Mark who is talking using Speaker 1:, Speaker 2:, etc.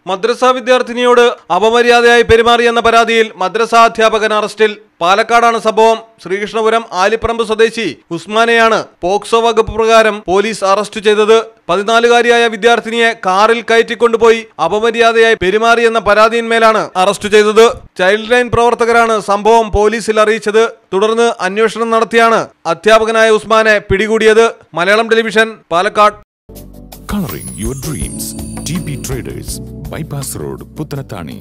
Speaker 1: മദ്രസ വിദ്യാർത്ഥിനിയോട് അപമര്യാദയായി പെരുമാറിയെന്ന പരാതിയിൽ മദ്രസ അധ്യാപകൻ അറസ്റ്റിൽ പാലക്കാടാണ് സംഭവം ശ്രീകൃഷ്ണപുരം ആലിപ്പറമ്പ് സ്വദേശി ഉസ്മാനെയാണ് പോക്സോ വകുപ്പ് പ്രകാരം പോലീസ് അറസ്റ്റ് ചെയ്തത് പതിനാലുകാരിയായ വിദ്യാർത്ഥിനിയെ കാറിൽ കയറ്റിക്കൊണ്ടുപോയി അപമര്യാദയായി പെരുമാറിയെന്ന പരാതിയിന്മേലാണ് അറസ്റ്റ് ചെയ്തത് ചൈൽഡ് ലൈൻ പ്രവർത്തകരാണ് സംഭവം പോലീസിൽ അറിയിച്ചത് തുടർന്ന് അന്വേഷണം നടത്തിയാണ് അധ്യാപകനായ ഉസ്മാനെ പിടികൂടിയത് Malayalam television Palakkad
Speaker 2: Coloring your dreams. TP Traders, Bypass Road, Puttanatani.